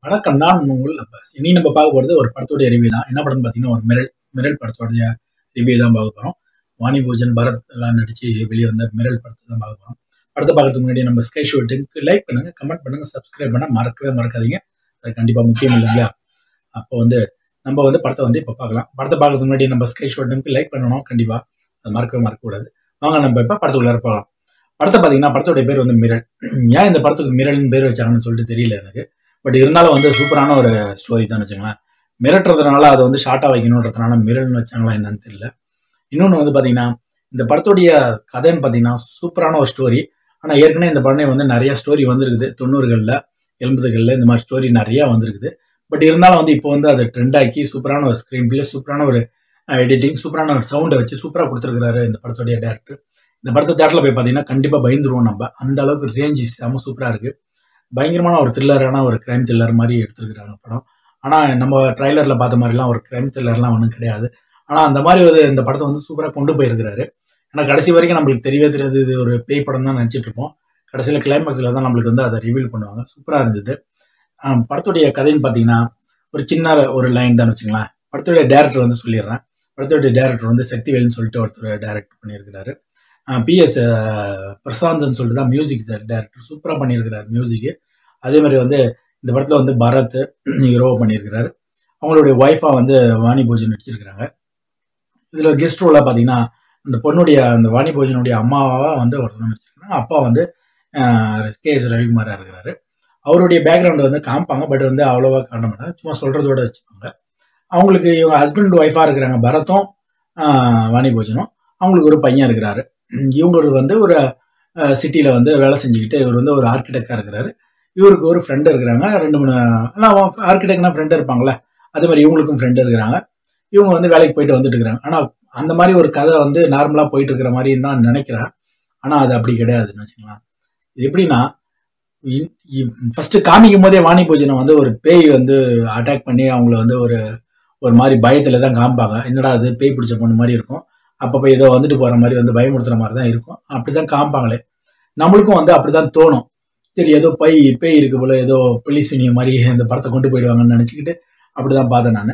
வணக்கம் நான் உங்கள் அப்பாஸ் இனி நம்ம பார்க்க போகிறது ஒரு படத்தோடைய ரிவ்யூ தான் என்ன படம்னு பார்த்தீங்கன்னா ஒரு மிரல் மிரல் படத்தோடைய ரிவ்யூ தான் பார்க்க போகிறோம் வாணி பூஜன் பரத் எல்லாம் நடித்து வெளியே வந்த மிரல் படத்தை தான் பார்க்க போகிறோம் படத்தை பார்க்கறதுக்கு முன்னாடி நம்ம ஸ்கை ஷூட்டுக்கு லைக் பண்ணுங்கள் கமெண்ட் பண்ணுங்கள் சப்ஸ்கிரைப் பண்ண மறக்கவே மறக்காதீங்க அது கண்டிப்பாக முக்கியம் இல்லைங்களா அப்போ வந்து நம்ம வந்து படத்தை வந்து இப்போ பார்க்கலாம் படத்தை பார்க்கறதுக்கு முன்னாடி நம்ம ஸ்கை ஷூட்டுக்கு லைக் பண்ணணும் கண்டிப்பாக அது மறக்கவே மறக்கக்கூடாது வாங்க நம்ம இப்போ படத்துக்குள்ளார போகலாம் படத்தை பார்த்தீங்கன்னா படத்தோடைய பேர் வந்து மிரல் ஏன் இந்த படத்துக்கு மிரல்னு பேர் வச்சாங்கன்னு சொல்லிட்டு தெரியல எனக்கு பட் இருந்தாலும் வந்து சூப்பரான ஒரு ஸ்டோரி தான் வச்சுங்களேன் மிரட்டுறதுனால அதை வந்து ஷார்ட்டாக வைக்கணுன்றதுனால மிரல்னு வச்சாங்களா என்னன்னு தெரியல இன்னொன்று வந்து பார்த்தீங்கன்னா இந்த படத்துடைய கதைன்னு பார்த்தீங்கன்னா சூப்பரான ஒரு ஸ்டோரி ஆனால் ஏற்கனவே இந்த படம் வந்து நிறைய ஸ்டோரி வந்திருக்குது தொண்ணூறுகளில் எண்பதுகளில் இந்த மாதிரி ஸ்டோரி நிறையா வந்திருக்குது பட் இருந்தாலும் வந்து இப்போ வந்து அதை ட்ரெண்ட் ஆக்கி சூப்பரான ஒரு ஸ்க்ரீன் பிளே சூப்பரான ஒரு எடிட்டிங் சூப்பரான ஒரு சவுண்டை வச்சு சூப்பராக கொடுத்துருக்காரு இந்த படத்துடைய டேரக்டர் இந்த படத்தை தேட்டரில் போய் பார்த்தீங்கன்னா கண்டிப்பாக பயந்துருவோம் நம்ம அந்த அளவுக்கு ரேஞ்ச் செம்ம சூப்பராக இருக்குது பயங்கரமான ஒரு த்ரில்லரான ஒரு கிரைம் த்ரில்லர் மாதிரி எடுத்துருக்குறாங்க படம் ஆனால் நம்ம ட்ரைலரில் பார்த்த மாதிரிலாம் ஒரு கிரைம் த்ரில்லர்லாம் ஒன்றும் கிடையாது ஆனால் அந்த மாதிரி ஒரு இந்த படத்தை வந்து சூப்பராக கொண்டு போயிருக்கிறாரு ஆனால் கடைசி வரைக்கும் நம்மளுக்கு தெரியவே தெரியாது இது ஒரு பேய் படம் தான் நினச்சிட்டு இருப்போம் கடைசியில் கிளைமேக்ஸில் தான் நம்மளுக்கு வந்து அதை ரிவீல் பண்ணுவாங்க சூப்பராக இருந்தது ஆஹ் படத்துடைய கதைன்னு பார்த்தீங்கன்னா ஒரு சின்ன ஒரு லைன் தான் வச்சுங்களேன் படத்துடைய டேரக்டர் வந்து சொல்லிடுறேன் படத்துடைய டேரக்டர் வந்து சக்திவேல்னு சொல்லிட்டு ஒருத்தர் டைரக்ட் பண்ணியிருக்கிறாரு பிஎஸ் பிரசாந்த்னு சொல்லிட்டு தான் மியூசிக் டேரக்டர் சூப்பராக பண்ணியிருக்கிறார் மியூசிக்கு அதே மாதிரி வந்து இந்த படத்தில் வந்து பரத் ஹீரோவை பண்ணியிருக்கிறாரு அவங்களுடைய ஒய்ஃபாக வந்து வாணி போஜன் நடிச்சிருக்கிறாங்க இதில் கெஸ்ட் ரோலாக பார்த்தீங்கன்னா அந்த பொண்ணுடைய அந்த வாணி போஜனுடைய அம்மாவாக வந்து ஒருத்தர் நடிச்சிருக்காங்க அப்பா வந்து கே எஸ் ரவிக்குமாராக இருக்கிறாரு அவருடைய பேக்ரவுண்டு வந்து காமிப்பாங்க பட் வந்து அவ்வளோவா காட்ட மாட்டாங்க சும்மா சொல்கிறதோட வச்சுப்பாங்க அவங்களுக்கு இவங்க ஹஸ்பண்ட் ஒய்ஃபாக இருக்கிறாங்க பரத்தும் வாணி போஜனும் அவங்களுக்கு ஒரு பையன் இருக்கிறாரு இவங்களுக்கு வந்து ஒரு சிட்டியில் வந்து வேலை செஞ்சுக்கிட்டு இவர் வந்து ஒரு ஆர்கிடெக்டாக இருக்கிறாரு இவருக்கு ஒரு ஃப்ரெண்டு இருக்கிறாங்க ரெண்டு மூணு ஆனால் ஆர்கிடெக்ட்னா ஃப்ரெண்டு இருப்பாங்களே அதே மாதிரி இவங்களுக்கும் ஃப்ரெண்டு இருக்கிறாங்க இவங்க வந்து வேலைக்கு போயிட்டு வந்துட்டு இருக்கிறாங்க ஆனால் அந்த மாதிரி ஒரு கதை வந்து நார்மலாக போயிட்டு இருக்கிற மாதிரி தான் நினைக்கிறேன் ஆனால் அது அப்படி கிடையாதுன்னு வச்சுக்கலாம் இது எப்படின்னா ஃபஸ்ட்டு காமிக்கும் போதே வாணி பூஜனை வந்து ஒரு பேய் வந்து அட்டாக் பண்ணி அவங்கள வந்து ஒரு ஒரு மாதிரி பயத்தில் தான் காமிப்பாங்க என்னடா அது பேய் பிடிச்ச பொண்ணு மாதிரி இருக்கும் அப்பப்போ ஏதோ வந்துட்டு போகிற மாதிரி வந்து பயமுறுத்துற மாதிரி தான் இருக்கும் அப்படி தான் காமிப்பாங்களே நம்மளுக்கும் வந்து அப்படி தான் தோணும் சரி ஏதோ பை பேய் இருக்கு போல ஏதோ போலீஸ் வினிய மாதிரி இந்த படத்தை கொண்டு போயிடுவாங்கன்னு நினச்சிக்கிட்டு அப்படி தான் பார்த்தேன் நான்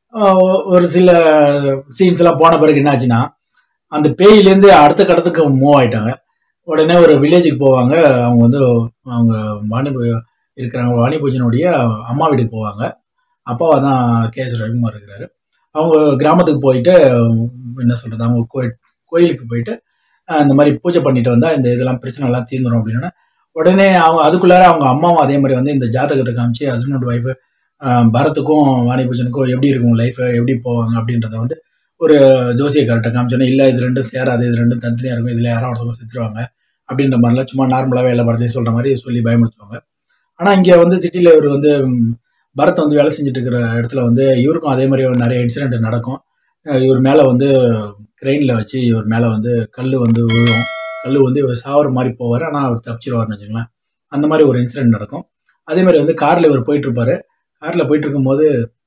ஒரு சில சீன்ஸ் எல்லாம் போன பிறகு என்ன ஆச்சுன்னா அந்த பேயிலேருந்து அடுத்த கடத்துக்கு மூவ் ஆயிட்டாங்க உடனே ஒரு வில்லேஜுக்கு போவாங்க அவங்க வந்து அவங்க வாணி இருக்கிறாங்க வாணி பூஜனுடைய அம்மா வீட்டுக்கு போவாங்க அப்பாவா தான் கே எஸ் ரவிக்குமார் இருக்கிறாரு அவங்க கிராமத்துக்கு போயிட்டு என்ன சொல்கிறது அவங்க கோயில் கோயிலுக்கு போயிட்டு இந்த மாதிரி பூஜை பண்ணிட்டு வந்தால் இந்த இதெல்லாம் பிரச்சனை எல்லாம் தீர்ந்துடும் அப்படின்னா உடனே அவங்க அதுக்குள்ளார அவங்க அம்மாவும் அதே மாதிரி வந்து இந்த ஜாதகத்தை காமிச்சு ஹஸ்பண்ட் ஒய்ஃபு பரத்துக்கும் வாணி பூஜனுக்கும் எப்படி இருக்கும் லைஃப் எப்படி போவாங்க அப்படின்றத வந்து ஒரு ஜோசியை கரெக்டாக காமிச்சோன்னே இல்லை இது ரெண்டும் சேராது இது ரெண்டும் தனித்தனியாக இருக்கும் இதில் யாரோ ஒருத்தவங்க செத்துருவாங்க அப்படின்ற மாதிரிலாம் சும்மா நார்மலாகவே எல்லா படத்தையும் சொல்கிற மாதிரி சொல்லி பயமுறுத்துவாங்க ஆனால் இங்கே வந்து சிட்டியில் இவர் வந்து பரத் வந்து வேலை செஞ்சுட்டு இருக்கிற இடத்துல வந்து இவருக்கும் அதே மாதிரி நிறைய இன்சிடென்ட் நடக்கும் இவர் மேலே வந்து க்ரெயினில் வச்சு இவர் மேலே வந்து கல் வந்து விழும் கல் வந்து இவர் சாவர மாதிரி போவார் ஆனால் அவர் தப்பிச்சிருவார்னு வச்சுங்களேன் அந்த மாதிரி ஒரு இன்சிடென்ட் நடக்கும் அதே மாதிரி வந்து காரில் இவர் போயிட்டுருப்பாரு காரில் போயிட்டு இருக்கும்போது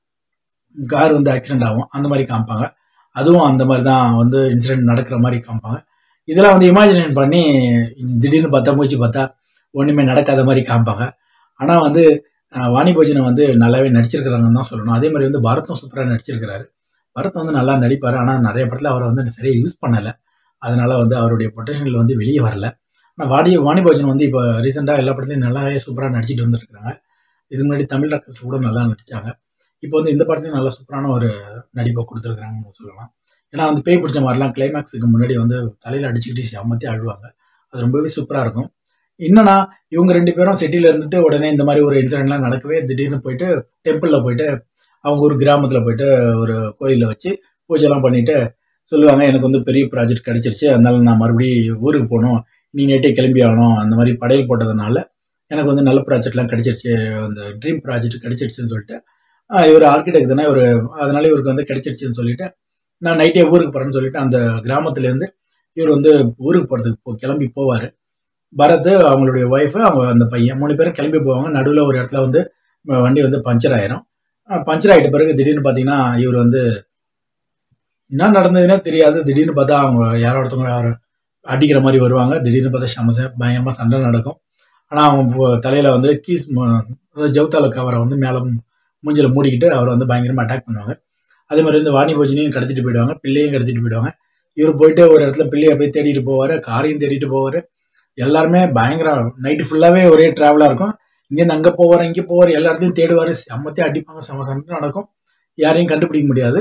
கார் வந்து ஆக்சிடென்ட் ஆகும் அந்த மாதிரி காமிப்பாங்க அதுவும் அந்த மாதிரி தான் வந்து இன்சிடென்ட் நடக்கிற மாதிரி காமிப்பாங்க இதெல்லாம் வந்து இமேஜினேஷன் பண்ணி திடீர்னு பார்த்தா மூச்சு பார்த்தா ஒன்றுமே நடக்காத மாதிரி காமிப்பாங்க ஆனால் வந்து வாணி போஜனை வந்து நல்லாவே நடிச்சிருக்கிறாங்கன்னு தான் சொல்லணும் அதே மாதிரி வந்து பரத்தும் சூப்பராக நடிச்சிருக்கிறாரு பரத் வந்து நல்லா நடிப்பார் ஆனால் நிறைய படத்தில் அவரை வந்து சரியாக யூஸ் பண்ணலை அதனால வந்து அவருடைய பொட்டன்ஷியல் வந்து வெளியே வரல ஆனால் வாடி வாணி போஜன் வந்து இப்போ ரீசெண்டாக எல்லா படத்துலையும் நல்லாவே சூப்பராக நடிச்சிட்டு வந்துருக்குறாங்க இதுக்கு முன்னாடி தமிழ் டாக்டர்ஸ் கூட நல்லா நடித்தாங்க இப்போ வந்து இந்த படத்துலையும் நல்லா சூப்பரான ஒரு நடிப்பை கொடுத்துருக்குறாங்கன்னு சொல்லலாம் ஏன்னா வந்து பேய் பிடிச்ச மாதிரிலாம் கிளைமேக்ஸுக்கு முன்னாடி வந்து தலையில் அடிச்சுக்கிட்டு செம்மத்தி அழுவாங்க அது ரொம்பவே சூப்பராக இருக்கும் என்னன்னா இவங்க ரெண்டு பேரும் சிட்டியில் இருந்துட்டு உடனே இந்த மாதிரி ஒரு இன்சிடென்ட்லாம் நடக்கவே திடீர்னு போயிட்டு டெம்பிளில் போயிட்டு அவங்க ஒரு கிராமத்தில் போயிட்டு ஒரு கோயிலில் வச்சு பூஜைலாம் பண்ணிட்டு சொல்லுவாங்க எனக்கு வந்து பெரிய ப்ராஜெக்ட் கிடச்சிருச்சு அதனால நான் மறுபடியும் ஊருக்கு போகணும் நீ நேட்டே கிளம்பி ஆகணும் அந்த மாதிரி படையல் போட்டதுனால எனக்கு வந்து நல்ல ப்ராஜெக்ட்லாம் கிடச்சிருச்சு அந்த ட்ரீம் ப்ராஜெக்ட் கிடச்சிருச்சுன்னு சொல்லிட்டு இவர் ஆர்கிடெக்ட் தானே இவர் அதனால இவருக்கு வந்து கிடச்சிருச்சுன்னு சொல்லிட்டு நான் நைட்டே ஊருக்கு போகிறேன்னு சொல்லிட்டு அந்த கிராமத்துலேருந்து இவர் வந்து ஊருக்கு போகிறதுக்கு கிளம்பி போவார் பரத் அவங்களுடைய ஒய்ஃபு அவங்க அந்த பையன் மூணு பேரும் கிளம்பி போவாங்க நடுவில் ஒரு இடத்துல வந்து வண்டி வந்து பஞ்சர் ஆயிரும் பஞ்சர் ஆகிட்ட பிறகு திடீர்னு பார்த்தீங்கன்னா இவர் வந்து என்ன நடந்ததுன்னே தெரியாது திடீர்னு பார்த்தா அவங்க யாரோ ஒருத்தவங்க யாரோ அடிக்கிற மாதிரி வருவாங்க திடீர்னு பார்த்தா சமச பயங்கரமாக சண்டை நடக்கும் ஆனால் அவங்க தலையில் வந்து கீஸ் அதாவது ஜவுத்தால கவரை வந்து மேலே மூஞ்சில மூடிக்கிட்டு அவரை வந்து பயங்கரமாக அட்டாக் பண்ணுவாங்க அதே மாதிரி வந்து வாணி போஜனையும் கடத்திட்டு போயிடுவாங்க பிள்ளையும் கடத்திட்டு போயிடுவாங்க இவர் போயிட்டு ஒரு இடத்துல பிள்ளையை போய் தேடிட்டு போவார் காரையும் தேடிட்டு போவார் எல்லாருமே பயங்கர நைட்டு ஃபுல்லாகவே ஒரே ட்ராவலாக இருக்கும் இங்கேருந்து அங்கே போவார் இங்கே போவார் எல்லா இடத்துலையும் தேடுவார் செம்மத்தையும் அடிப்பாங்க செம சண்டை நடக்கும் யாரையும் கண்டுபிடிக்க முடியாது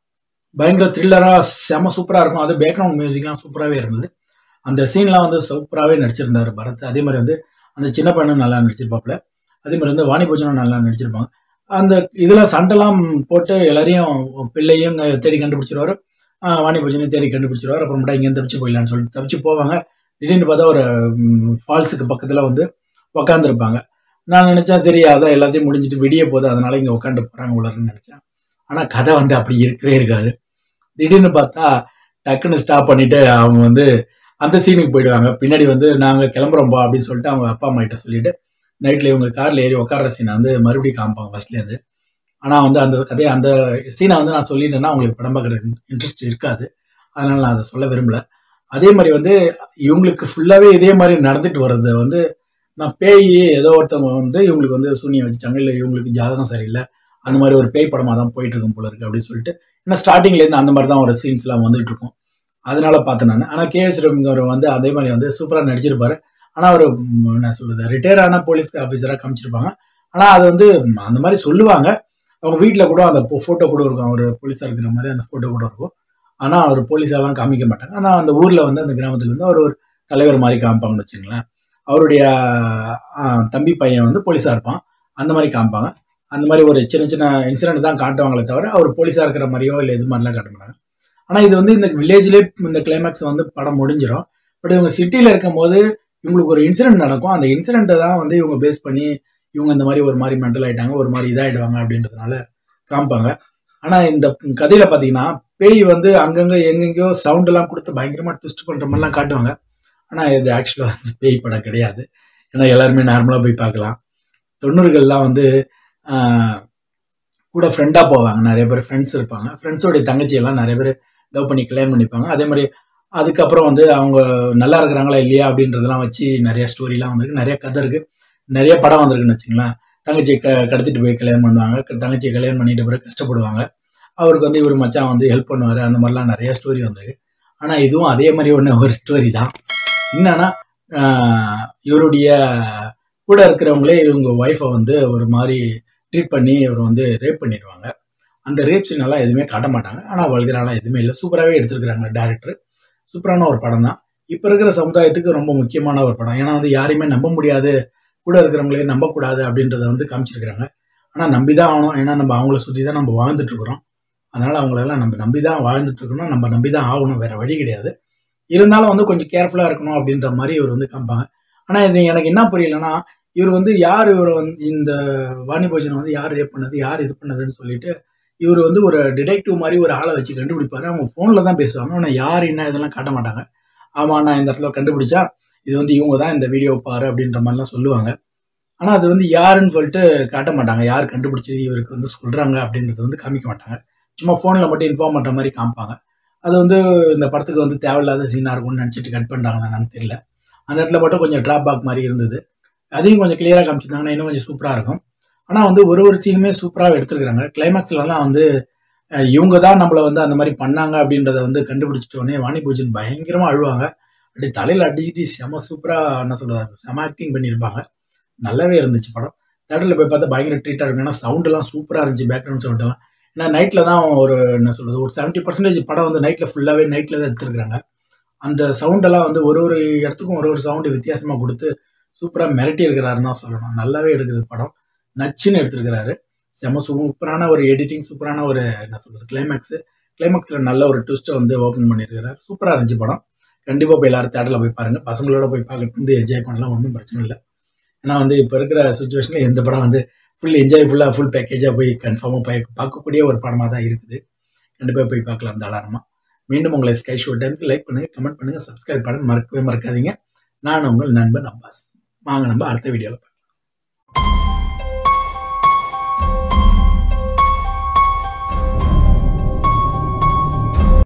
பயங்கர த்ரில்லராக செம சூப்பராக இருக்கும் அது பேக்ரவுண்ட் மியூசிக்லாம் சூப்பராகவே இருந்தது அந்த சீன்லாம் வந்து சூப்பராகவே நடிச்சிருந்தார் பரத் அதே மாதிரி வந்து அந்த சின்ன பையனும் நல்லா நடிச்சிருப்பாப்புல அதே மாதிரி வந்து வாணி பூஜனும் நல்லா நடிச்சிருப்பாங்க அந்த இதில் சண்டைலாம் போட்டு எல்லாரையும் பிள்ளையும் தேடி கண்டுபிடிச்சிருவாரு ஆஹ் வாணி பூஜனையும் தேடி கண்டுபிடிச்சிருவாரு அப்புறமேட்டா இங்கேருந்து தப்பிச்சு போயிடலான்னு சொல்லிட்டு தப்பிச்சு போவாங்க திடீர்னு பார்த்தா ஒரு ஃபால்ஸுக்கு பக்கத்தில் வந்து உக்காந்துருப்பாங்க நான் நினச்சேன் சரி அதான் எல்லாத்தையும் முடிஞ்சிட்டு விடிய போகுது அதனால இங்கே உட்காந்து போகிறாங்க உள்ளன்னு நினச்சேன் ஆனால் கதை வந்து அப்படி இருக்கவே இருக்காது திடீர்னு பார்த்தா டக்குன்னு ஸ்டாப் பண்ணிட்டு அவங்க வந்து அந்த சீனுக்கு போயிடுவாங்க பின்னாடி வந்து நாங்கள் கிளம்புறோம்பா அப்படின்னு சொல்லிட்டு அவங்க அப்பா அம்மா கிட்ட சொல்லிட்டு நைட்டில் இவங்க காரில் ஏறி உட்கார சீனை வந்து மறுபடியும் காமிப்பாங்க ஃபர்ஸ்ட்லேருந்து ஆனால் வந்து அந்த கதையை அந்த சீனை வந்து நான் சொல்லிட்டேன்னா அவங்களுக்கு படம் பார்க்குற இன்ட்ரெஸ்ட் இருக்காது அதனால் நான் அதை சொல்ல விரும்பல அதே மாதிரி வந்து இவங்களுக்கு ஃபுல்லாகவே இதே மாதிரி நடந்துட்டு வர்றது வந்து நான் பேய் ஏதோ ஒருத்தவங்க வந்து இவங்களுக்கு வந்து சூனியம் வச்சுட்டாங்க இல்லை இவங்களுக்கு ஜாதகம் சரியில்லை அந்த மாதிரி ஒரு பேய் படமாக தான் போயிட்டு இருக்கும் போல இருக்கு அப்படின்னு சொல்லிட்டு ஏன்னா ஸ்டார்டிங்லேருந்து அந்த மாதிரி தான் ஒரு சீன்ஸ்லாம் வந்துட்டு இருக்கும் அதனால பார்த்தேன் நான் ஆனால் கே எஸ் ரவிங்கர் வந்து அதே மாதிரி வந்து சூப்பராக நடிச்சிருப்பாரு ஆனால் அவர் ம், என்ன சொல்றது ரிட்டையர் ஆன போலீஸ் ஆஃபீஸராக காமிச்சிருப்பாங்க ஆனால் அது வந்து ம், அந்த மாதிரி சொல்லுவாங்க அவங்க வீட்டில் கூட அந்த ஃபோட்டோ கூட இருக்கும் அவர் போலீஸாக இருக்கிற மாதிரி அந்த ஃபோட்டோ கூட இருக்கும் ஆனால் அவர் போலீஸாலாம் காமிக்க மாட்டாங்க ஆனால் அந்த ஊரில் வந்து அந்த கிராமத்துல வந்து அவர் ஒரு தலைவர் மாதிரி காமிப்பாங்கன்னு வச்சுங்களேன் அவருடைய ஆ, தம்பி பையன் வந்து போலீஸாக இருப்பான் அந்த மாதிரி காமிப்பாங்க அந்த மாதிரி ஒரு சின்ன சின்ன இன்சிடென்ட் தான் காட்டுவாங்களே தவிர அவர் போலீஸாக இருக்கிற மாதிரியோ இல்லை இது மாதிரிலாம் காட்ட மாட்டாங்க ஆனால் இது வந்து இந்த வில்லேஜ்லேயே இந்த கிளைமேக்ஸ் வந்து படம் முடிஞ்சிடும் பட் இவங்க சிட்டியில் இருக்கும் போது இவங்களுக்கு ஒரு இன்சிடென்ட் நடக்கும் அந்த இன்சிடென்ட்டை தான் வந்து இவங்க பேஸ் பண்ணி இவங்க இந்த மாதிரி ஒரு மாதிரி மென்டல் ஆயிட்டாங்க ஒரு மாதிரி இதாயிடுவாங்க அப்படின்றதுனால காமிப்பாங்க ஆனால் இந்த கதையில் பார்த்தீங்கன்னா பேய் வந்து அங்கங்கே எங்கெங்கேயோ சவுண்ட் எல்லாம் கொடுத்து பயங்கரமாக ட்விஸ்ட் பண்ணுற மாதிரிலாம் காட்டுவாங்க ஆனால் இது ஆக்சுவலாக வந்து பேய் படம் கிடையாது ஏன்னா எல்லாருமே நார்மலாக போய் பார்க்கலாம் தொண்ணூறுகள்லாம் வந்து ஆஹ், கூட ஃப்ரெண்டாக போவாங்க நிறைய பேர் ஃப்ரெண்ட்ஸ் இருப்பாங்க ஃப்ரெண்ட்ஸோடைய தங்கச்சியெல்லாம் நிறைய பேர் லவ் பண்ணி கல்யாணம் பண்ணிப்பாங்க அதே மாதிரி அதுக்கப்புறம் வந்து அவங்க நல்லா இருக்கிறாங்களா இல்லையா அப்படின்றதெல்லாம் வச்சு நிறைய ஸ்டோரிலாம் வந்திருக்கு நிறைய கதை இருக்கு நிறைய படம் வந்திருக்குன்னு வச்சுங்களேன் தங்கச்சியை க கடத்திட்டு போய் கல்யாணம் பண்ணுவாங்க க- தங்கச்சியை கல்யாணம் பண்ணிட்ட பிறகு கஷ்டப்படுவாங்க அவருக்கு வந்து இவர் மச்சான் வந்து ஹெல்ப் பண்ணுவார் அந்த மாதிரிலாம் நிறைய ஸ்டோரி வந்திருக்கு ஆனால் இதுவும் அதே மாதிரி ஒன்று ஒரு ஸ்டோரி தான் என்னன்னா ஆஹ், இவருடைய கூட இருக்கிறவங்களே இவங்க ஒய்ஃபை வந்து ஒரு மாதிரி ட்ரீட் பண்ணி இவர் வந்து ரேப் பண்ணிடுவாங்க அந்த ரேப் சீன் எல்லாம் எதுவுமே காட்ட மாட்டாங்க ஆனால் வல்கராலாம் எதுவுமே இல்லை சூப்பராகவே எடுத்திருக்கிறாங்க டேரக்டர் சூப்பரான ஒரு படம் தான் இப்போ இருக்கிற சமுதாயத்துக்கு ரொம்ப முக்கியமான ஒரு படம் ஏன்னா வந்து யாரையுமே நம்ப முடியாது கூட இருக்கிறவங்களே நம்பக்கூடாது அப்படின்றத வந்து காமிச்சிருக்கிறாங்க ஆனால் நம்பி தான் ஆகணும் ஏன்னா நம்ம அவங்கள சுற்றி தான் நம்ம வாழ்ந்துட்டு இருக்கிறோம் அதனால அவங்களெல்லாம் நம்ம நம்பி தான் வாழ்ந்துட்டு இருக்கணும் நம்ம நம்பி தான் ஆகணும் வேற வழி கிடையாது இருந்தாலும் வந்து கொஞ்சம் கேர்ஃபுல்லாக இருக்கணும் அப்படின்ற மாதிரி இவர் வந்து காமிப்பாங்க ஆனால் இது எனக்கு என்ன புரியலன்னா இவர் வந்து யார் இவர் வந்து இந்த வாணி போஜனை வந்து யார் ரேப் பண்ணது யார் இது பண்ணதுன்னு சொல்லிட்டு இவர் வந்து ஒரு டிடெக்டிவ் மாதிரி ஒரு ஆளை வச்சு கண்டுபிடிப்பாரு அவங்க ஃபோனில் தான் பேசுவாங்க ஆனால் யார் என்ன இதெல்லாம் காட்ட மாட்டாங்க ஆமாம் நான் இந்த இடத்துல கண்டுபிடிச்சா இது வந்து இவங்க தான் இந்த வீடியோ பாரு அப்படின்ற மாதிரிலாம் சொல்லுவாங்க ஆனால் அது வந்து யாருன்னு சொல்லிட்டு காட்ட மாட்டாங்க யார் கண்டுபிடிச்சி இவருக்கு வந்து சொல்கிறாங்க அப்படின்றத வந்து காமிக்க மாட்டாங்க சும்மா ஃபோனில் மட்டும் இன்ஃபார்ம் பண்ணுற மாதிரி காமிப்பாங்க அது வந்து இந்த படத்துக்கு வந்து தேவையில்லாத சீனாக இருக்கும்னு நினச்சிட்டு கட் பண்ணுறாங்க என்னன்னு தெரியல அந்த இடத்துல மட்டும் கொஞ்சம் ட்ராப் பேக் மாதிரி இருந்தது அதையும் கொஞ்சம் கிளியராக காமிச்சிருந்தாங்கன்னா இன்னும் கொஞ்சம் சூப்பராக இருக்கும் ஆனால் வந்து ஒரு ஒரு சீனுமே சூப்பராக எடுத்துருக்காங்க கிளைமேக்ஸ்லலாம் வந்து அஹ், இவங்க தான் நம்மளை வந்து அந்த மாதிரி பண்ணாங்க அப்படின்றத வந்து கண்டுபிடிச்சிட்ட உடனே வாணி பூஜன் பயங்கரமாக அழுவாங்க அப்படியே தலையில் அடிச்சுட்டு செம சூப்பராக என்ன சொல்கிறது செம ஆக்டிங் பண்ணியிருப்பாங்க நல்லாவே இருந்துச்சு படம் தேட்டரில் போய் பார்த்தா பயங்கர ட்ரீட்டாக இருக்கும் ஏன்னா சவுண்டெல்லாம் சூப்பராக இருந்துச்சு பேக்ரவுண்ட் சவுண்டெல்லாம் ஏன்னா நைட்டில் தான் ஒரு என்ன சொல்கிறது ஒரு செவன்ட்டி பர்சன்டேஜ் படம் வந்து நைட்டில் ஃபுல்லாகவே நைட்டில் தான் எடுத்துருக்காங்க அந்த சவுண்டெல்லாம் வந்து ஒரு ஒரு இடத்துக்கும் ஒரு ஒரு சவுண்டு வித்தியாசமாக கொடுத்து சூப்பராக மிரட்டி இருக்கிறாருன்னு தான் சொல்லணும் நல்லாவே எடுக்குது படம் நச்சுன்னு எடுத்திருக்கிறாரு செம சூப்பரான ஒரு எடிட்டிங் சூப்பரான ஒரு என்ன சொல்கிறது கிளைமேக்ஸு கிளைமேக்ஸில் நல்ல ஒரு ட்விஸ்ட்டை வந்து ஓப்பன் பண்ணியிருக்கிறார் சூப்பராக இருந்துச்சு படம் கண்டிப்பாக போய் எல்லாரும் தேட்டரில் போய் பாருங்கள் பசங்களோட போய் பார்க்கறது வந்து என்ஜாய் பண்ணலாம் ஒன்றும் பிரச்சனை இல்லை ஏன்னா வந்து இப்போ இருக்கிற சுச்சுவேஷனில் எந்த படம் வந்து ஃபுல் என்ஜாய் ஃபுல்லாக ஃபுல் பேக்கேஜாக போய் கன்ஃபார்மாக போய் பார்க்கக்கூடிய ஒரு படமாக தான் இருக்குது கண்டிப்பாக போய் பார்க்கலாம் தாராளமாக மீண்டும் உங்களை ஸ்கை ஷோ டைமுக்கு லைக் பண்ணுங்கள் கமெண்ட் பண்ணுங்கள் சப்ஸ்கிரைப் பண்ண மறக்கவே மறக்காதீங்க நான் உங்கள் நண்பன் அப்பாஸ் வாங்க நம்ம அடுத்த வீடியோவில்